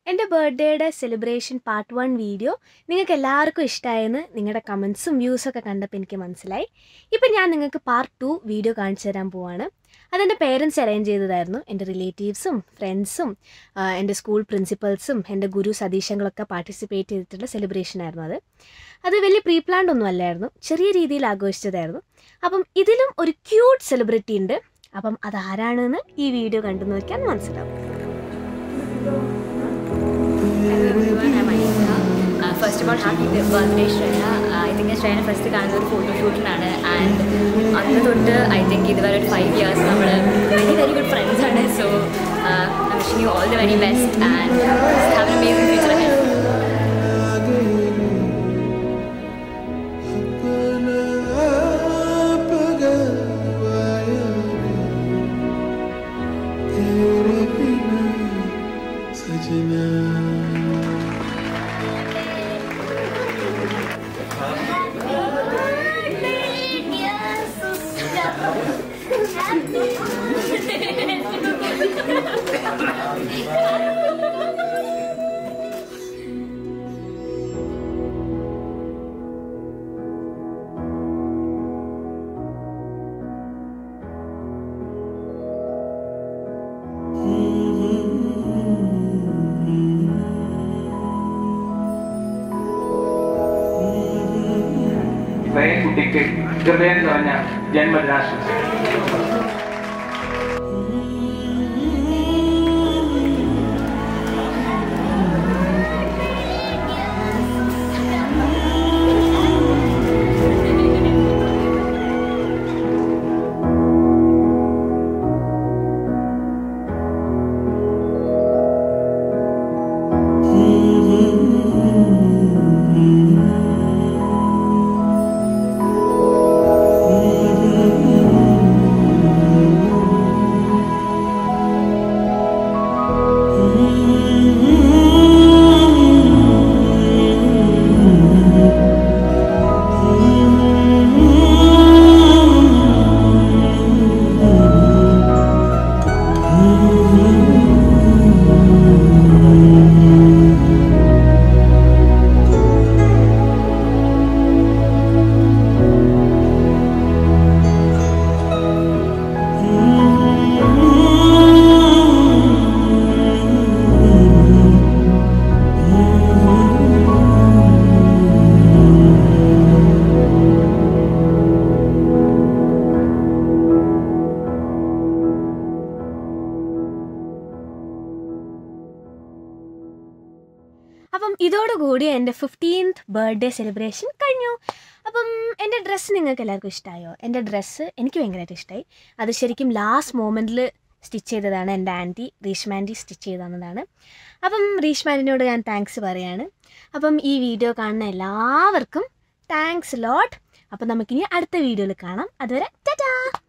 എൻ്റെ ബർത്ത്ഡേയുടെ celebration part one video നിങ്ങൾക്ക് എല്ലാവർക്കും ഇഷ്ടമായെന്ന് നിങ്ങളുടെ കമൻസും വ്യൂസൊക്കെ കണ്ടപ്പോൾ എനിക്ക് മനസ്സിലായി ഇപ്പം ഞാൻ നിങ്ങൾക്ക് പാർട്ട് ടു വീഡിയോ കാണിച്ചു തരാൻ പോവാണ് അതെൻ്റെ പേരൻസ് അറേഞ്ച് ചെയ്തതായിരുന്നു എൻ്റെ റിലേറ്റീവ്സും ഫ്രണ്ട്സും എൻ്റെ സ്കൂൾ പ്രിൻസിപ്പൽസും എൻ്റെ ഗുരു സതീശങ്ങളൊക്കെ പാർട്ടിസിപ്പേറ്റ് ചെയ്തിട്ടുള്ള സെലിബ്രേഷൻ ആയിരുന്നു അത് അത് വലിയ പ്രീ പ്ലാൻഡ് ഒന്നും അല്ലായിരുന്നു ചെറിയ രീതിയിൽ ആഘോഷിച്ചതായിരുന്നു അപ്പം ഇതിലും ഒരു ക്യൂട്ട് സെലിബ്രിറ്റി ഉണ്ട് അപ്പം അതാരാണെന്ന് ഈ വീഡിയോ കണ്ടു നോക്കിയാൽ മനസ്സിലാവും Hello everyone, I'm Aisha. Uh, first of all, happy birthday Shreya I think ഞാൻ ശ്രേയനെ ഫസ്റ്റ് കാണുന്നത് ഒരു ഫോട്ടോഷൂട്ടിനാണ് ആൻഡ് അന്ന് തൊട്ട് ഐ തിങ്ക് ഇതുവരെ ഒരു ഫൈവ് ഇയേഴ്സ് നമ്മൾ വെരി വെരി ഗുഡ് ഫ്രണ്ട്സ് ആണ് so I wishing you all the very best and have an amazing future health ഇത്രയും കുട്ടിക്ക് ഹൃദയം നിറഞ്ഞ ജന്മദിനാശംസ അപ്പം ഇതോടുകൂടി എൻ്റെ ഫിഫ്റ്റീൻത്ത് ബർത്ത്ഡേ സെലിബ്രേഷൻ കഴിഞ്ഞു അപ്പം എൻ്റെ ഡ്രസ്സ് നിങ്ങൾക്ക് എല്ലാവർക്കും ഇഷ്ടമായോ എൻ്റെ ഡ്രസ്സ് എനിക്ക് ഭയങ്കരമായിട്ട് ഇഷ്ടമായി അത് ശരിക്കും ലാസ്റ്റ് മൊമെൻറ്റിൽ സ്റ്റിച്ച് ചെയ്തതാണ് എൻ്റെ ആൻറ്റി റീഷ്മ ആൻറ്റി സ്റ്റിച്ച് ചെയ്ത് തന്നതാണ് അപ്പം റീഷ്മ ആൻറ്റിനോട് ഞാൻ താങ്ക്സ് പറയാണ് അപ്പം ഈ വീഡിയോ കാണുന്ന എല്ലാവർക്കും താങ്ക്സ് ലോട്ട് അപ്പം നമുക്കിനി അടുത്ത വീഡിയോയിൽ കാണാം അതുവരെ ടാറ്റാ